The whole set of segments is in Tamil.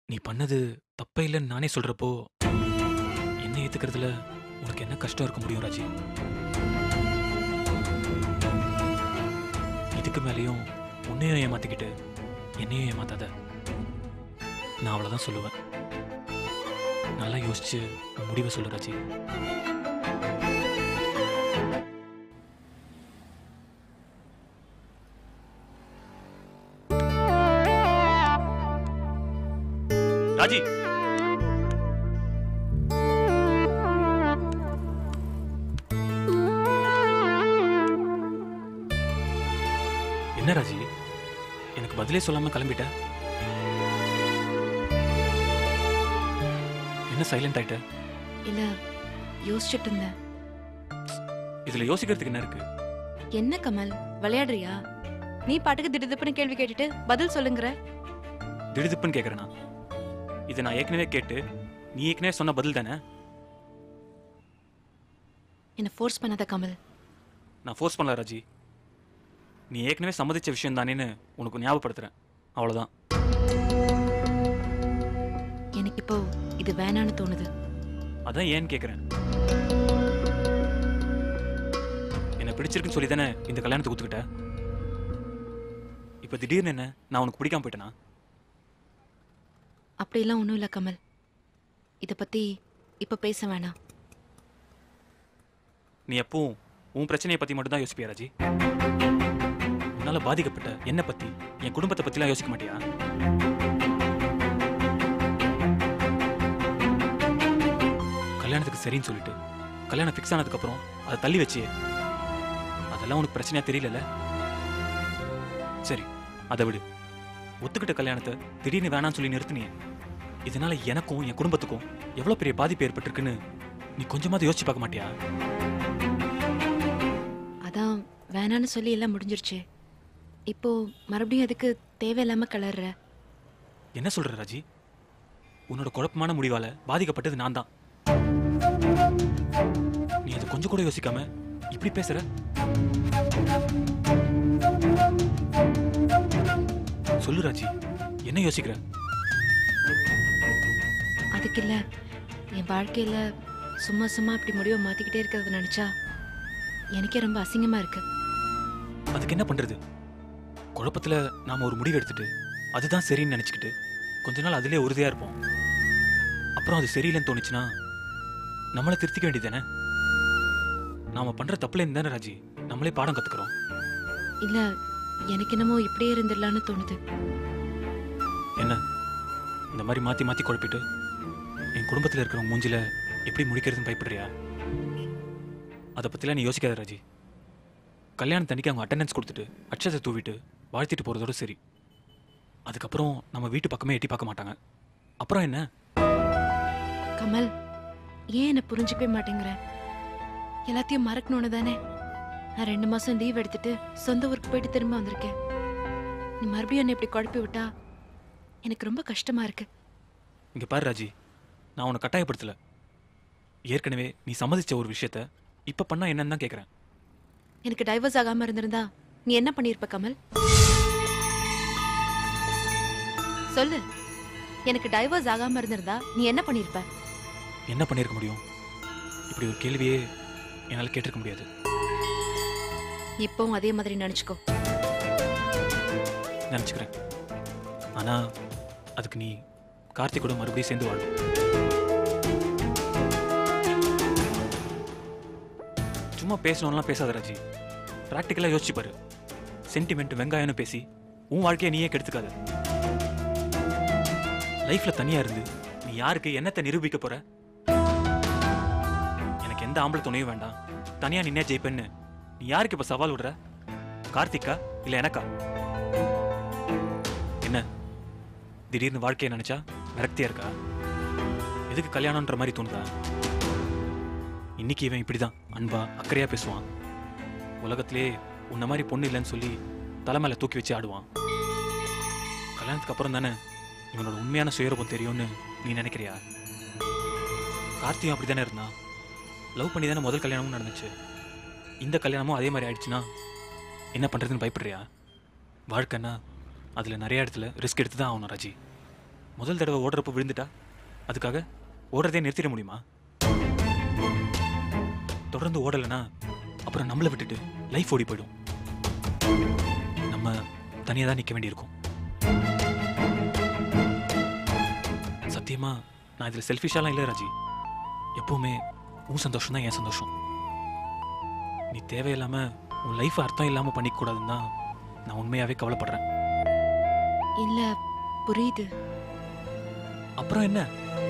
நீ பண்ணது தப்பே இல்லைன்னு நானே சொல்றப்போ என்ன ஏத்துக்கிறதுல உனக்கு என்ன கஷ்டம் இருக்க முடியும் ராஜி இதுக்கு மேலேயும் உன்னையும் ஏமாத்திக்கிட்டு என்னையும் ஏமாத்தாத நான் அவ்வளவுதான் சொல்லுவேன் நல்லா யோசிச்சு உன் முடிவை சொல்லு ராஜி ராஜி என்ன ராஜி எனக்கு பதிலே சொல்லாம கிளம்பிட்ட என்ன சைலண்ட் ஆயிட்ட இல்ல யோசிச்சுட்டு இருந்தேன் இதுல யோசிக்கிறதுக்கு என்ன இருக்கு என்ன கமல் விளையாடுறியா நீ பாட்டுக்கு திடுதிப்புன்னு கேள்வி கேட்டுட்டு பதில் சொல்லுங்கிற திடுதிப்புன்னு கேக்குறேனா இதை நான் ஏற்கனவே கேட்டு நீ ஏற்கனவே சொன்ன பதில் தானே என்ன ஃபோர்ஸ் பண்ணாத கமல் நான் ஃபோர்ஸ் பண்ணல ராஜி நீ ஏற்கனவே சம்மதிச்ச விஷயம் தானேன்னு உனக்கு ஞாபகப்படுத்துறேன் அவ்வளவுதான் எனக்கு இப்போ இது வேணான்னு தோணுது அதான் ஏன்னு கேக்குறேன் என்ன பிடிச்சிருக்குன்னு சொல்லி தானே இந்த கல்யாணத்துக்கு ஒத்துக்கிட்ட இப்ப திடீர்னு என்ன நான் உனக்கு பிடிக்காம போயிட்டேனா அப்படிலாம் ஒன்றும் இல்லை கமல் இதை பத்தி இப்போ பேச வேணாம் நீ எப்பவும் உன் பிரச்சனையை பத்தி மட்டும் தான் யோசிப்பியா ராஜி உன்னால பாதிக்கப்பட்ட என்ன பத்தி என் குடும்பத்தை பத்திலாம் யோசிக்க மாட்டியா கல்யாணத்துக்கு சரின்னு சொல்லிட்டு கல்யாணம் ஃபிக்ஸ் ஆனதுக்கு அப்புறம் அதை தள்ளி வச்சியே அதெல்லாம் உனக்கு பிரச்சனையா தெரியலல்ல சரி அதை விடு ஒத்துக்கிட்ட கல்யாணத்தை திடீர்னு வேணாம்னு சொல்லி நிறுத்தினியே இதனால எனக்கும் என் குடும்பத்துக்கும் எவ்வளவு பெரிய பாதிப்பு ஏற்பட்டிருக்குன்னு நீ கொஞ்சமாவது யோசிச்சு பார்க்க மாட்டியா அதான் வேணான்னு சொல்லி எல்லாம் முடிஞ்சிருச்சு இப்போ மறுபடியும் அதுக்கு தேவையில்லாம கலர்ற என்ன சொல்ற ராஜி உன்னோட குழப்பமான முடிவால பாதிக்கப்பட்டது நான் தான் நீ அதை கொஞ்சம் கூட யோசிக்காம இப்படி பேசுற சொல்லு ராஜி என்ன யோசிக்கிற அதுக்கு இல்ல என் வாழ்க்கையில சும்மா சும்மா இப்படி முடிவை மாத்திக்கிட்டே இருக்கிறத நினைச்சா எனக்கே ரொம்ப அசிங்கமா இருக்கு அதுக்கு என்ன பண்றது குழப்பத்துல நாம ஒரு முடிவு எடுத்துட்டு அதுதான் சரின்னு நினைச்சுக்கிட்டு கொஞ்ச நாள் அதிலே உறுதியா இருப்போம் அப்புறம் அது சரியில்லைன்னு தோணுச்சுன்னா நம்மளை திருத்திக்க வேண்டியதானே நாம பண்ற தப்புல இருந்து தானே ராஜி நம்மளே பாடம் கத்துக்கிறோம் இல்ல எனக்கு என்னமோ இப்படியே இருந்துடலான்னு தோணுது என்ன இந்த மாதிரி மாத்தி மாத்தி குழப்பிட்டு என் குடும்பத்துல இருக்கிறவங்க மூஞ்சில எப்படி முடிக்கிறதுன்னு பயப்படுறியா அதை பத்திலாம் நீ யோசிக்காத ராஜி கல்யாணத்தன்னைக்கு அவங்க அட்டெண்டன்ஸ் கொடுத்துட்டு அட்சத்தை தூவிட்டு வாழ்த்திட்டு போறதோட சரி அதுக்கப்புறம் நம்ம வீட்டு பக்கமே எட்டி பார்க்க மாட்டாங்க அப்புறம் என்ன கமல் ஏன் என்ன புரிஞ்சுக்கவே மாட்டேங்கிற எல்லாத்தையும் மறக்கணும்னு தானே நான் ரெண்டு மாசம் லீவ் எடுத்துட்டு சொந்த ஊருக்கு போயிட்டு திரும்ப வந்திருக்கேன் நீ மறுபடியும் என்னை இப்படி குழப்பி விட்டா எனக்கு ரொம்ப கஷ்டமா இருக்கு இங்க பாரு ராஜி நான் உன்னை கட்டாயப்படுத்தல ஏற்கனவே நீ சம்மதிச்ச ஒரு விஷயத்த இப்ப பண்ணா என்னன்னு தான் கேக்குறேன் எனக்கு டைவர்ஸ் ஆகாம இருந்திருந்தா நீ என்ன பண்ணிருப்ப கமல் சொல்லு எனக்கு டைவர்ஸ் ஆகாம இருந்திருந்தா நீ என்ன பண்ணிருப்ப என்ன பண்ணிருக்க முடியும் இப்படி ஒரு கேள்வியே என்னால் கேட்டிருக்க முடியாது இப்பவும் அதே மாதிரி நினைச்சுக்கோ நினச்சிக்கிறேன் ஆனால் அதுக்கு நீ கார்த்திக் கூட மறுபடியும் சேர்ந்து வாழும் சும்மா பேசணும்லாம் பேசாத ராஜி ப்ராக்டிக்கலாக யோசிச்சு பாரு சென்டிமெண்ட் வெங்காயம்னு பேசி உன் வாழ்க்கையை நீயே கெடுத்துக்காத லைஃப்ல தனியா இருந்து நீ யாருக்கு என்னத்தை நிரூபிக்க போற எனக்கு எந்த ஆம்பளை துணையும் வேண்டாம் தனியா நின்னே ஜெயிப்பேன்னு நீ யாருக்கு இப்ப சவால் விடுற கார்த்திக்கா இல்ல எனக்கா என்ன திடீர்னு வாழ்க்கையை நினைச்சா விரக்தியா இருக்கா எதுக்கு கல்யாணம்ன்ற மாதிரி தோணுதா இன்னைக்கு இவன் இப்படிதான் அன்பா அக்கறையா பேசுவான் உலகத்திலே உன்ன மாதிரி பொண்ணு இல்லைன்னு சொல்லி தலை மேல தூக்கி வச்சு ஆடுவான் கல்யாணத்துக்கு அப்புறம் தானே இவனோட உண்மையான சுயரூபம் தெரியும்னு நீ நினைக்கிறியா கார்த்தியும் அப்படிதானே இருந்தான் லவ் பண்ணி தானே முதல் கல்யாணமும் நடந்துச்சு இந்த கல்யாணமும் அதே மாதிரி ஆயிடுச்சுன்னா என்ன பண்றதுன்னு பயப்படுறியா வாழ்க்கைன்னா அதில் நிறைய இடத்துல ரிஸ்க் எடுத்து தான் ஆகணும் ராஜி முதல் தடவை ஓடுறப்ப விழுந்துட்டா அதுக்காக ஓடுறதே நிறுத்திட முடியுமா தொடர்ந்து ஓடலைன்னா அப்புறம் நம்மளை விட்டுட்டு லைஃப் ஓடி போயிடும் நம்ம தனியாக தான் நிற்க வேண்டியிருக்கும் சத்தியமா நான் இதில் செல்ஃபிஷாலாம் இல்லை ராஜி எப்பவுமே உன் சந்தோஷம் தான் என் சந்தோஷம் நீ தேவையில்லாம உன் லைஃப் அர்த்தம் இல்லாம பண்ணிக்க கூடாதுன்னு தான் நான் உண்மையாவே கவலைப்படுறேன் இல்ல புரியுது அப்புறம் என்ன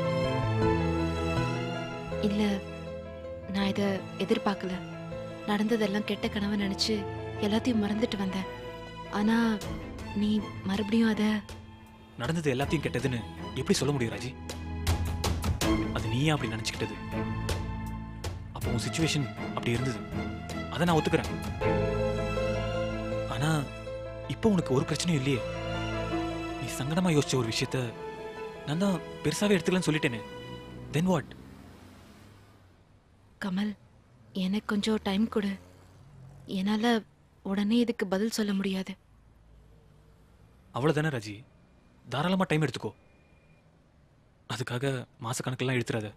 இல்ல நான் இத எதிர்பார்க்கல நடந்ததெல்லாம் கெட்ட கனவு நினைச்சு எல்லாத்தையும் மறந்துட்டு வந்தேன் ஆனா நீ மறுபடியும் அத நடந்தது எல்லாத்தையும் கெட்டதுன்னு எப்படி சொல்ல முடியும் ராஜி அது நீயே அப்படி நினைச்சுக்கிட்டது அப்போ உன் சுச்சுவேஷன் அப்படி இருந்தது அதை நான் ஒத்துக்கிறேன் ஆனா இப்போ உனக்கு ஒரு பிரச்சனையும் இல்லையே நீ சங்கடமா யோசிச்ச ஒரு விஷயத்த நான் தான் பெருசாவே எடுத்துக்கலன்னு சொல்லிட்டேனே தென் வாட் கமல் எனக்கு கொஞ்சம் டைம் கொடு என்னால உடனே இதுக்கு பதில் சொல்ல முடியாது அவ்வளவுதானே ராஜி தாராளமா டைம் எடுத்துக்கோ அதுக்காக மாசக்கணக்கெல்லாம் எடுத்துறாத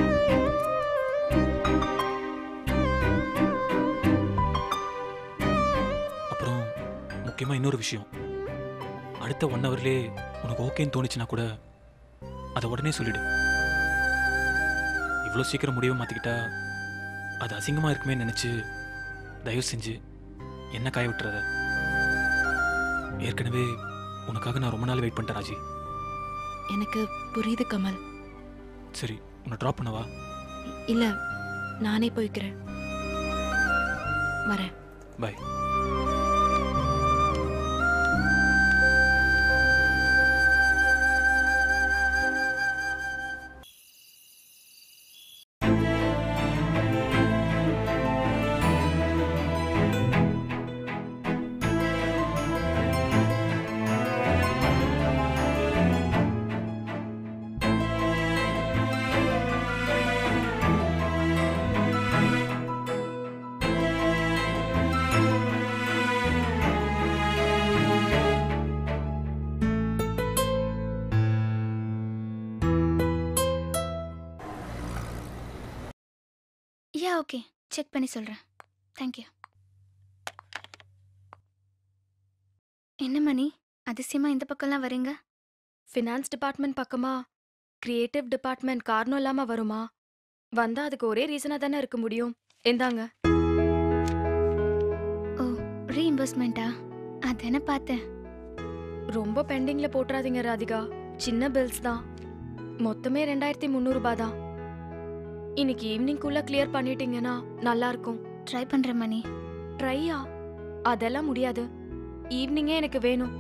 அப்புறம் முக்கியமா இன்னொரு விஷயம் அடுத்த ஒன் ஹவர்லேயே உனக்கு ஓகேன்னு தோணுச்சுன்னா கூட அதை உடனே சொல்லிடு இவ்வளோ சீக்கிரம் முடிவை மாற்றிக்கிட்டா அது அசிங்கமாக இருக்குமே நினச்சி தயவு செஞ்சு என்ன காய விட்டுறத ஏற்கனவே உனக்காக நான் ரொம்ப நாள் வெயிட் பண்ணிட்டேன் ராஜி எனக்கு புரியுது கமல் சரி உன்னை ட்ராப் பண்ணவா இல்ல நானே போய்க்கிறேன் வரேன் பை யா ஓகே செக் பண்ணி சொல்கிறேன் தேங்க்யூ என்ன மணி அதிசயமா இந்த பக்கம்லாம் வரீங்க ஃபினான்ஸ் டிபார்ட்மெண்ட் பக்கமா கிரியேட்டிவ் டிபார்ட்மெண்ட் காரணம் இல்லாம வருமா வந்தா அதுக்கு ஒரே ரீசனா தானே இருக்க முடியும் இந்தாங்க ஓ ரீஇம்பர்ஸ்மெண்ட்டா அதானே பார்த்தேன் ரொம்ப பெண்டிங்ல போட்டுறாதீங்க ராதிகா சின்ன பில்ஸ் தான் மொத்தமே ரெண்டாயிரத்தி முந்நூறுபா தான் இன்னைக்கு ஈவினிங்குள்ள கிளியர் பண்ணிட்டீங்கன்னா நல்லா இருக்கும் ட்ரை பண்ணுறேன் மணி ட்ரையா அதெல்லாம் முடியாது ஈவினிங்கே எனக்கு வேணும்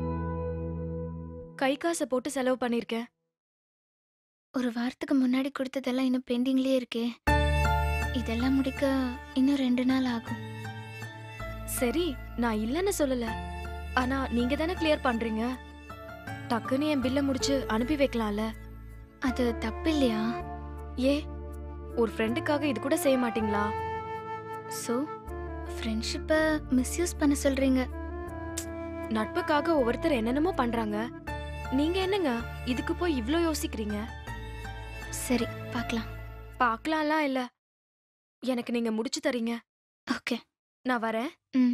கை காசை போட்டு செலவு பண்ணிருக்கேன் ஒரு வாரத்துக்கு முன்னாடி கொடுத்ததெல்லாம் இன்னும் பெண்டிங்லேயே இருக்கே இதெல்லாம் முடிக்க இன்னும் ரெண்டு நாள் ஆகும் சரி நான் இல்லைன்னு சொல்லல ஆனா நீங்க தானே கிளியர் பண்றீங்க டக்குன்னு என் பில்லை முடிச்சு அனுப்பி வைக்கலாம்ல அது தப்பு இல்லையா ஏ ஒரு ஃப்ரெண்டுக்காக இது கூட செய்ய மாட்டீங்களா ஸோ ஃப்ரெண்ட்ஷிப்பை மிஸ்யூஸ் பண்ண சொல்கிறீங்க நட்புக்காக ஒவ்வொருத்தர் என்னென்னமோ பண்றாங்க நீங்க என்னங்க இதுக்கு போய் இவ்ளோ யோசிக்கிறீங்க சரி பார்க்கலாம் பார்க்கலாம்லாம் இல்ல எனக்கு நீங்க முடிச்சு தரீங்க ஓகே நான் வரேன் ம்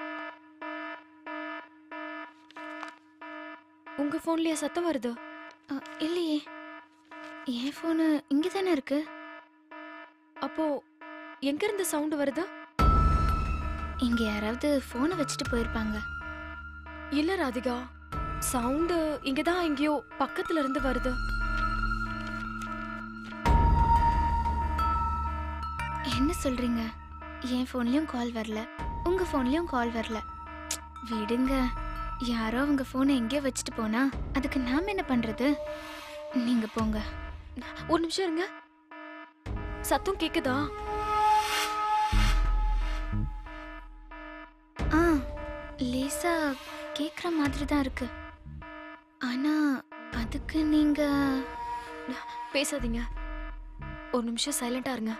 உங்க போன்லயே சத்தம் வருது அ, இல்லையே என் ஃபோனு இங்கே தானே இருக்கு அப்போ எங்க இருந்து சவுண்ட் வருது இங்கே யாராவது ஃபோனை வச்சுட்டு போயிருப்பாங்க இல்ல ராதிகா சவுண்டு இங்கதான் எங்கேயோ பக்கத்துல இருந்து வருது என்ன சொல்றீங்க என் ஃபோன்லயும் கால் வரல உங்க ஃபோன்லயும் கால் வரல ப்ச், விடுங்க யாரோ அவங்க ஃபோனை எங்கேயோ வச்சுட்டு போனா அதுக்கு நாம என்ன பண்றது நீங்க போங்க ஒரு நிமிஷம் இருங்க சத்தம் கேக்குதா ஆ லேசா கேக்குற மாதிரி தான் இருக்கு ஆனா அதுக்கு நீங்க பேசாதீங்க ஒரு நிமிஷம் சைலண்டா இருங்க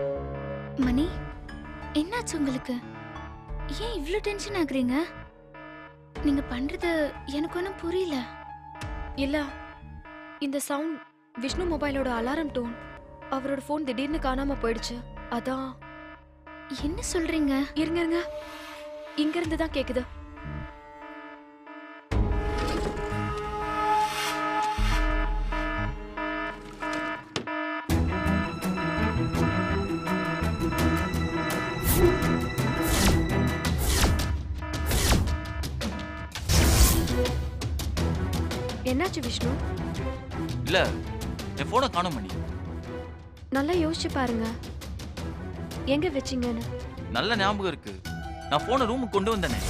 மணி என்னாச்சு உங்களுக்கு ஏன் இவ்ளோ டென்ஷன் ஆகுறீங்க நீங்க பண்றது எனக்கு ஒன்றும் புரியல இல்ல இந்த சவுண்ட் விஷ்ணு மொபைலோட அலாரம் டோன் அவரோட ஃபோன் திடீர்னு காணாம போயிடுச்சு அதான் என்ன சொல்றீங்க இருங்க இருங்க இங்க இருந்து தான் கேக்குது என்னாச்சு விஷ்ணு இல்ல என் போனை காணோம் மணி நல்லா யோசிச்சு பாருங்க எங்க வச்சீங்கன்னு நல்ல ஞாபகம் இருக்கு நான் போனை ரூமுக்கு கொண்டு வந்தேனே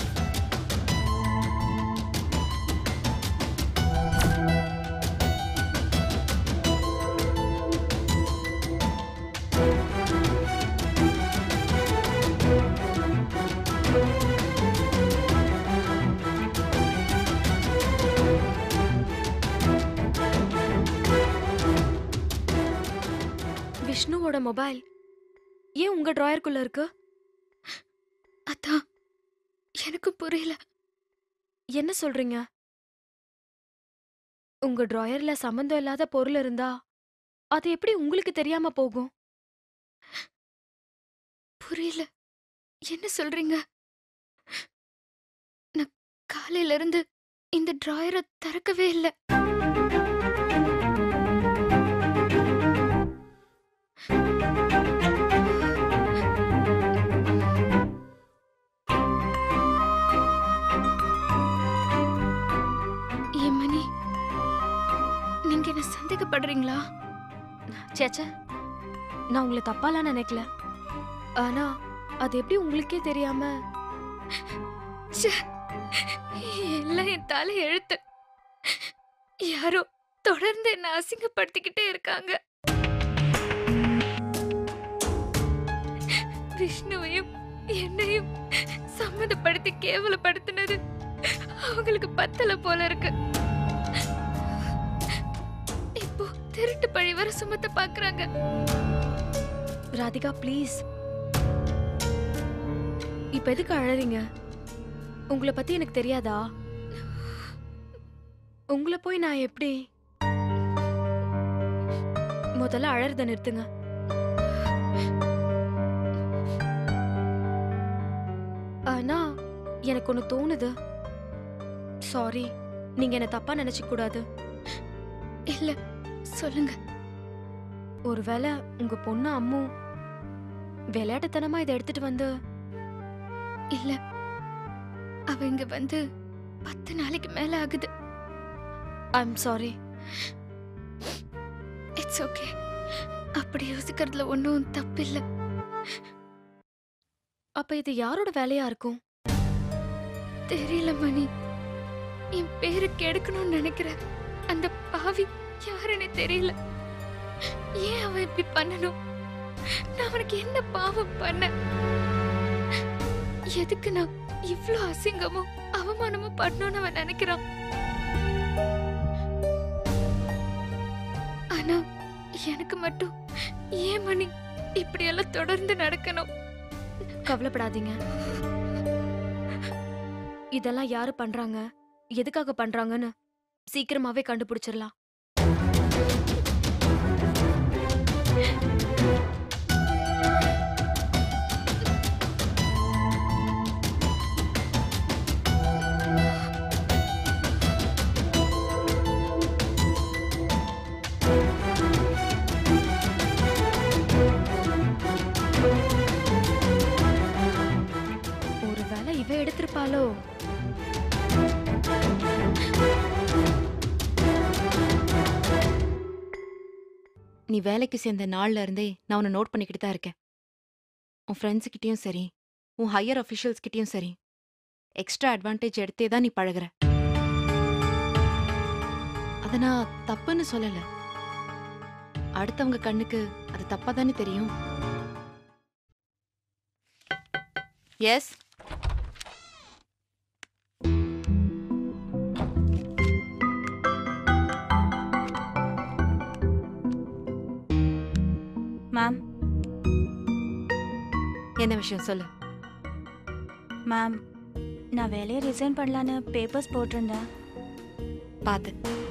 விஷ்ணுவோட மொபைல் ஏன் உங்க டிராயருக்குள்ள இருக்கு அதான் எனக்கு புரியல என்ன சொல்றீங்க உங்க டிராயர்ல சம்பந்தம் இல்லாத பொருள் இருந்தா அது எப்படி உங்களுக்கு தெரியாம போகும் புரியல என்ன சொல்றீங்க நான் காலையில இருந்து இந்த டிராயரை திறக்கவே இல்லை ஏன் மணி நீங்க என்ன சந்தேகப்படுறீங்களா சேச்சே நான் உங்களை தப்பாலாம் நினைக்கல ஆனா அது எப்படி உங்களுக்கே தெரியாம ச்சே, எல்லாம் என் தலை எழுத்து யாரோ தொடர்ந்து என்ன அசிங்கப்படுத்திக்கிட்டே இருக்காங்க விஷ்ணுவையும் என்னையும் சம்மதப்படுத்தி கேவலப்படுத்தினது அவங்களுக்கு பத்தல போல இருக்கு இப்போ திருட்டு பழி வர சுமத்த பாக்குறாங்க ராதிகா ப்ளீஸ் இப்ப எதுக்கு அழறீங்க உங்களை பத்தி எனக்கு தெரியாதா உங்களை போய் நான் எப்படி முதல்ல அழறத நிறுத்துங்க ஆனா எனக்கு ஒண்ணு தோணுது சாரி நீங்க என்ன தப்பா நினைச்சுக்க கூடாது இல்ல சொல்லுங்க ஒருவேளை உங்க பொண்ணு அம்மு விளையாட்டுத்தனமா இதை எடுத்துட்டு வந்து இல்ல அவ இங்க வந்து பத்து நாளைக்கு மேல ஆகுது ஐம் சாரி இட்ஸ் ஓகே அப்படி யோசிக்கிறதுல ஒன்றும் தப்பில்ல அப்ப இது யாரோட வேலையா இருக்கும் தெரியல மணி என் பேரு கெடுக்கணும்னு நினைக்கிற அந்த பாவி யாருன்னு தெரியல ஏன் அவன் இப்படி பண்ணணும் நான் அவனுக்கு என்ன பாவம் பண்ண எதுக்கு நான் இவ்ளோ அசிங்கமும் அவமானமும் பண்ணணும்னு அவன் நினைக்கிறான் ஆனா எனக்கு மட்டும் ஏன் மணி இப்படி எல்லாம் தொடர்ந்து நடக்கணும் கவலைப்படாதீங்க இதெல்லாம் யாரு பண்றாங்க எதுக்காக பண்றாங்கன்னு சீக்கிரமாவே கண்டுபிடிச்சிடலாம் ஒருவேளை இவ எடுத்திருப்பாளோ நீ வேலைக்கு சேர்ந்த நாள்ல இருந்தே நான் உன்னை நோட் பண்ணிக்கிட்டு தான் இருக்கேன் உன் ஃப்ரெண்ட்ஸ் கிட்டயும் சரி உன் ஹையர் அஃபிஷியல்ஸ் கிட்டயும் சரி எக்ஸ்ட்ரா அட்வான்டேஜ் எடுத்தே தான் நீ பழகுற அத நான் தப்புன்னு சொல்லல அடுத்தவங்க கண்ணுக்கு அது தப்பா தானே தெரியும் எஸ் மேம் என்ன விஷயம் சொல்லு மேம் நான் வேலையை ரிசைன் பண்ணலான்னு பேப்பர்ஸ் போட்டிருந்தேன் பார்த்து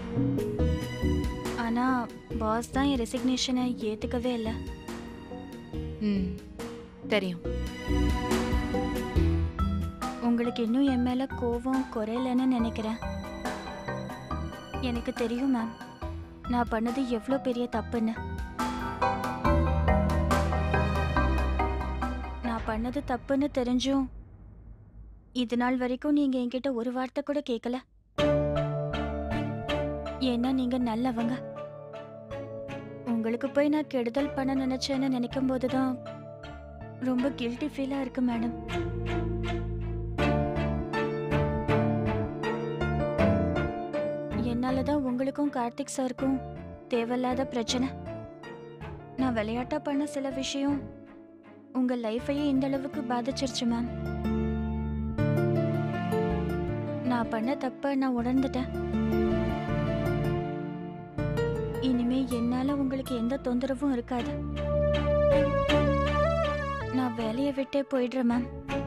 ஆனா பாஸ் தான் என் ரெசிக்னேஷனை ஏத்துக்கவே இல்லை ம் தெரியும் உங்களுக்கு இன்னும் என் மேல கோவம் குறையலன்னு நினைக்கிறேன் எனக்கு தெரியும் மேம் நான் பண்ணது எவ்வளோ பெரிய தப்புன்னு நான் பண்ணது தப்புன்னு தெரிஞ்சும் இது நாள் வரைக்கும் நீங்க என்கிட்ட ஒரு வார்த்தை கூட கேட்கல ஏன்னா நீங்க நல்லவங்க உங்களுக்கு போய் நான் கெடுதல் பண்ண நினைச்சேன்னு நினைக்கும் போதுதான் ரொம்ப கில்ட்டி ஃபீலா இருக்கு மேடம் என்னால தான் உங்களுக்கும் கார்த்திக் சாருக்கும் தேவையில்லாத பிரச்சனை நான் விளையாட்டா பண்ண சில விஷயம் உங்க லைஃபையே இந்த அளவுக்கு பாதிச்சிருச்சு மேம் நான் பண்ண தப்ப நான் உணர்ந்துட்டேன் இனிமே என்னால உங்களுக்கு எந்த தொந்தரவும் இருக்காது நான் வேலையை விட்டே போயிடுறேன் மேம்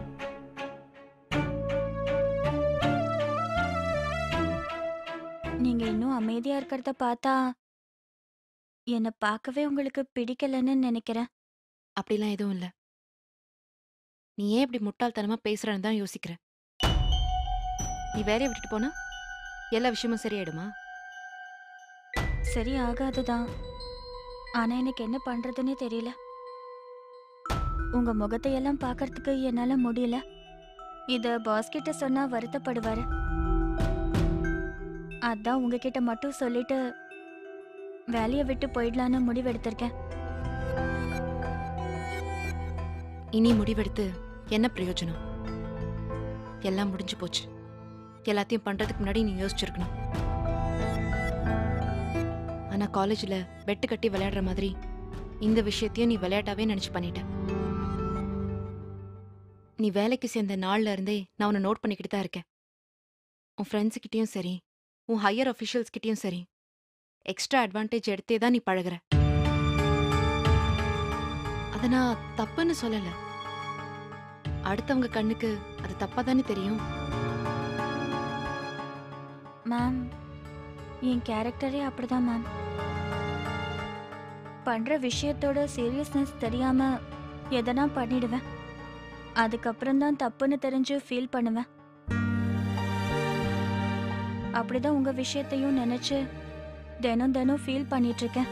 நீங்க இன்னும் அமைதியா இருக்கிறத பார்த்தா என்னை பார்க்கவே உங்களுக்கு பிடிக்கலன்னு நினைக்கிறேன் அப்படிலாம் எதுவும் இல்லை நீ ஏன் இப்படி முட்டாள்தனமா பேசுறன்னு தான் யோசிக்கிறேன் நீ வேலையை விட்டுட்டு போனா எல்லா விஷயமும் சரியாயிடுமா சரி ஆகாதுதான் ஆனா எனக்கு என்ன பண்றதுன்னே தெரியல உங்க முகத்தை எல்லாம் பார்க்கறதுக்கு என்னால முடியல இத பாஸ் கிட்ட சொன்னா வருத்தப்படுவாரு அதான் உங்ககிட்ட மட்டும் சொல்லிட்டு வேலையை விட்டு போயிடலான்னு முடிவெடுத்திருக்கேன் இனி முடிவெடுத்து என்ன பிரயோஜனம் எல்லாம் முடிஞ்சு போச்சு எல்லாத்தையும் பண்றதுக்கு முன்னாடி நீ யோசிச்சிருக்கணும் ஆனா காலேஜ்ல வெட்டு கட்டி விளையாடுற மாதிரி இந்த விஷயத்தையும் நீ விளையாட்டாவே நினைச்சு பண்ணிட்ட நீ வேலைக்கு சேர்ந்த நாள்ல இருந்தே நான் உன்னை நோட் பண்ணிக்கிட்டு தான் இருக்கேன் உன் ஃப்ரெண்ட்ஸ் கிட்டயும் சரி உன் ஹையர் அஃபிஷியல்ஸ் கிட்டயும் சரி எக்ஸ்ட்ரா அட்வான்டேஜ் எடுத்தே தான் நீ பழகுற அத நான் தப்புன்னு சொல்லல அடுத்தவங்க கண்ணுக்கு அது தப்பா தானே தெரியும் மேம் என் கேரக்டரே அப்படிதான் மேம் பண்ற விஷயத்தோட சீரியஸ்னஸ் தெரியாம எதனா பண்ணிடுவேன் அதுக்கப்புறம் தான் தப்புன்னு தெரிஞ்சு ஃபீல் பண்ணுவேன் அப்படிதான் உங்க விஷயத்தையும் நினைச்சு தினம் தினம் ஃபீல் பண்ணிட்டு இருக்கேன்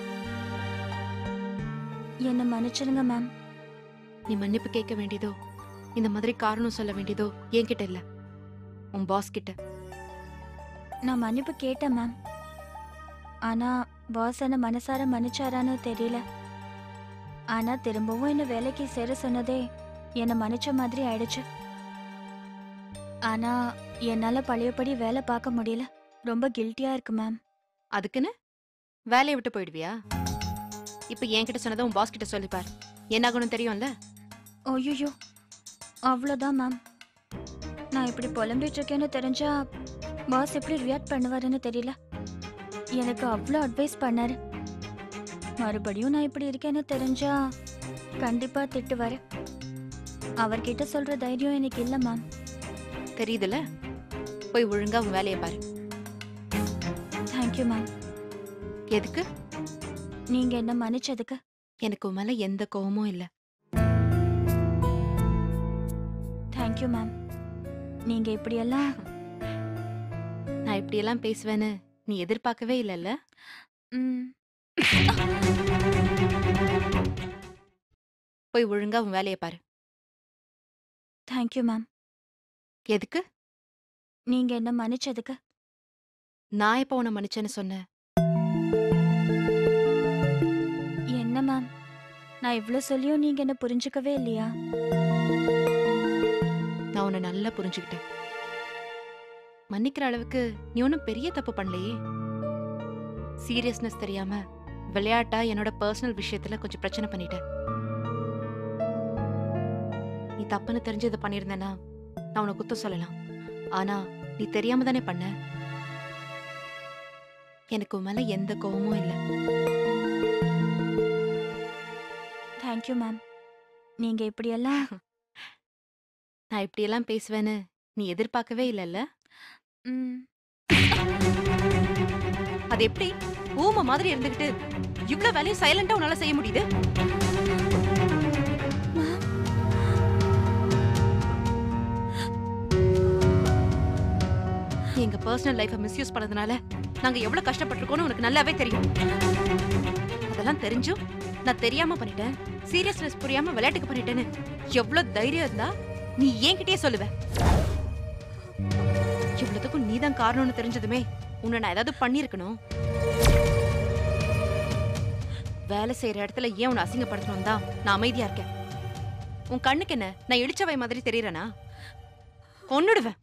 என்னை மன்னிச்சிடுங்க மேம் நீ மன்னிப்பு கேட்க வேண்டியதோ இந்த மாதிரி காரணம் சொல்ல வேண்டியதோ என்கிட்ட இல்ல உன் பாஸ் கிட்ட நான் மன்னிப்பு கேட்டேன் மேம் ஆனா பாஸ் என்ன மனசார மன்னிச்சாரான்னு தெரியல ஆனா திரும்பவும் என்ன வேலைக்கு சேர சொன்னதே என்னை மன்னிச்ச மாதிரி ஆயிடுச்சு ஆனா என்னால பழையபடி வேலை பார்க்க முடியல ரொம்ப கில்ட்டியா இருக்கு மேம் அதுக்குன்னு வேலையை விட்டு போயிடுவியா இப்ப என்கிட்ட சொன்னதை உன் பாஸ் கிட்ட சொல்லிப்பார் என்ன ஆகணும் தெரியும்ல ஐயோ அவ்வளோதான் மேம் நான் இப்படி புலம்பிட்டு இருக்கேன்னு தெரிஞ்சா பாஸ் எப்படி ரியாக்ட் பண்ணுவாருன்னு தெரியல எனக்கு அவ்வளோ அட்வைஸ் பண்ணாரு மறுபடியும் நான் இப்படி இருக்கேன்னு தெரிஞ்சா கண்டிப்பா திட்டுவாரு அவர்கிட்ட சொல்ற தைரியம் எனக்கு இல்லை மேம் தெரியுதுல போய் ஒழுங்கா உன் வேலையை பாரு தேங்க்யூ மேம் எதுக்கு நீங்க என்ன மன்னிச்சதுக்கு எனக்கு உன் மேல எந்த கோவமும் இல்ல தேங்க்யூ மேம் நீங்க இப்படியெல்லாம் நான் இப்படியெல்லாம் பேசுவேன்னு நீ எதிர்பார்க்கவே இல்லைல்ல ம், போய் ஒழுங்கா உன் வேலையை பாரு தேங்க்யூ மேம் எதுக்கு நீங்க என்ன மன்னிச்சதுக்கு நான் எப்போ உன்னை மன்னிச்சேன்னு சொன்னேன் என்ன மேம் நான் இவ்ளோ சொல்லியும் நீங்க என்ன புரிஞ்சுக்கவே இல்லையா நான் உன்னை நல்லா புரிஞ்சுக்கிட்டேன் மன்னிக்கிற அளவுக்கு நீ ஒன்றும் பெரிய தப்பு பண்ணலையே சீரியஸ்னஸ் தெரியாம விளையாட்டா என்னோட பர்சனல் விஷயத்துல கொஞ்சம் பிரச்சனை பண்ணிட்ட நீ தப்புன்னு தெரிஞ்சு இதை பண்ணியிருந்தேன்னா நான் உன்னை குத்தம் சொல்லலாம் ஆனா நீ தெரியாம தானே பண்ண எனக்கு உன் மேல எந்த கோவமும் இல்லை தேங்க்யூ மேம் நீங்க இப்படியெல்லாம் நான் இப்படியெல்லாம் பேசுவேன்னு நீ எதிர்பார்க்கவே இல்லைல்ல ம் அது எப்படி ஊம மாதிரி இருந்துகிட்டு இவ்ளோ வேலையும் சைலண்டா உன்னால செய்ய முடியுது எங்க பர்சனல் லைஃபை மிஸ்யூஸ் பண்ணதுனால நாங்க எவ்வளவு கஷ்டப்பட்டிருக்கோம்னு உனக்கு நல்லாவே தெரியும் அதெல்லாம் தெரிஞ்சும் நான் தெரியாம பண்ணிட்டேன் சீரியஸ்னஸ் புரியாம விளையாட்டுக்கு பண்ணிட்டேன்னு எவ்வளவு தைரியம் இருந்தா நீ என்கிட்டயே சொல்லுவ இவ்வளவுக்கும் நீதான் காரணம்னு தெரிஞ்சதுமே உன்னை நான் ஏதாவது பண்ணிருக்கணும் வேலை செய்யற இடத்துல ஏன் உன்னை அசிங்கப்படுத்தணும் தான் நான் அமைதியா இருக்கேன் உன் கண்ணுக்கு என்ன நான் இடிச்சவை மாதிரி தெரியறேனா கொன்னுடுவேன்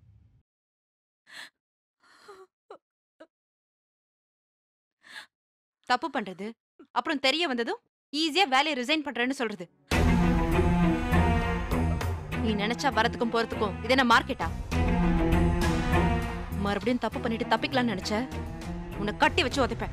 தப்பு பண்றது அப்புறம் தெரிய வந்ததும் ஈஸியா வேலையை ரிசைன் பண்றேன்னு சொல்றது நீ நினைச்சா வரதுக்கும் போறதுக்கும் இது என்ன மார்க்கெட்டா மறுபடியும் தப்பு பண்ணிட்டு தப்பிக்கலாம்னு நினைச்ச உன்னை கட்டி வச்சு உதைப்பேன்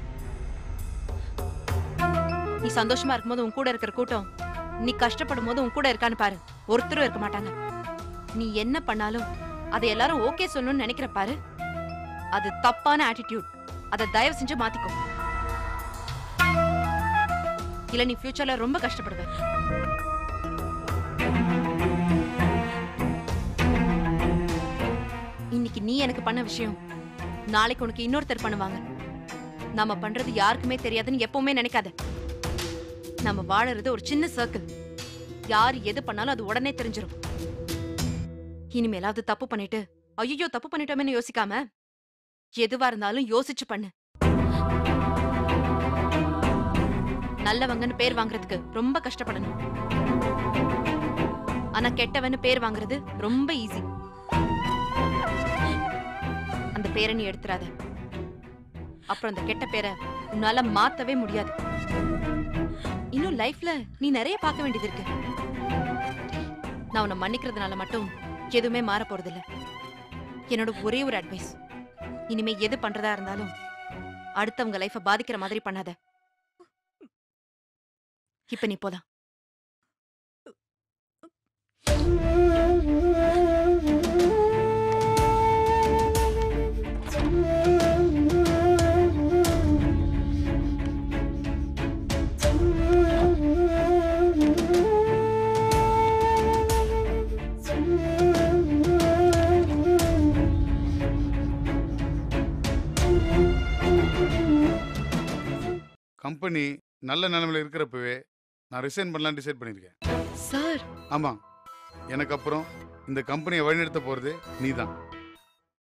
நீ சந்தோஷமா இருக்கும்போது உன் கூட இருக்கிற கூட்டம் நீ கஷ்டப்படும் போது உன் கூட இருக்கான்னு பாரு ஒருத்தரும் இருக்க மாட்டாங்க நீ என்ன பண்ணாலும் அதை எல்லாரும் ஓகே சொல்லணும்னு நினைக்கிற பாரு அது தப்பான ஆட்டிடியூட் அதை தயவு செஞ்சு மாத்திக்கோ இல்ல நீ ஃபியூச்சர்ல ரொம்ப கஷ்டப்படுவ இன்னைக்கு நீ எனக்கு பண்ண விஷயம் நாளைக்கு உனக்கு இன்னொருத்தர் பண்ணுவாங்க நாம பண்றது யாருக்குமே தெரியாதுன்னு எப்பவுமே நினைக்காத நம்ம வாழறது ஒரு சின்ன சர்க்கிள் யார் எது பண்ணாலும் அது உடனே தெரிஞ்சிரும் இனிமேலாவது தப்பு பண்ணிட்டு ஐயோ தப்பு பண்ணிட்டோமேன்னு யோசிக்காம எதுவா இருந்தாலும் யோசிச்சு பண்ணு நல்லவங்கன்னு பேர் வாங்குறதுக்கு ரொம்ப கஷ்டப்படணும் ஆனா கெட்டவன்னு பேர் வாங்குறது ரொம்ப ஈஸி அந்த பேரை நீ எடுத்துறாத அப்புறம் அந்த கெட்ட பேரை உன்னால மாத்தவே முடியாது இன்னும் லைஃப்ல நீ நிறைய பார்க்க வேண்டியது இருக்கு நான் உன்னை மன்னிக்கிறதுனால மட்டும் எதுவுமே மாற போறதில்ல என்னோட ஒரே ஒரு அட்வைஸ் இனிமே எது பண்றதா இருந்தாலும் அடுத்தவங்க லைஃப பாதிக்கிற மாதிரி பண்ணாத இப்ப நீ போலாம் கம்பெனி நல்ல நிலைமையில இருக்கிறப்பவே நான் ரிசைன் பண்ணலாம்னு டிசைட் பண்ணியிருக்கேன் சார் ஆமாம் எனக்கு அப்புறம் இந்த கம்பெனியை வழிநடத்த போகிறது நீ தான்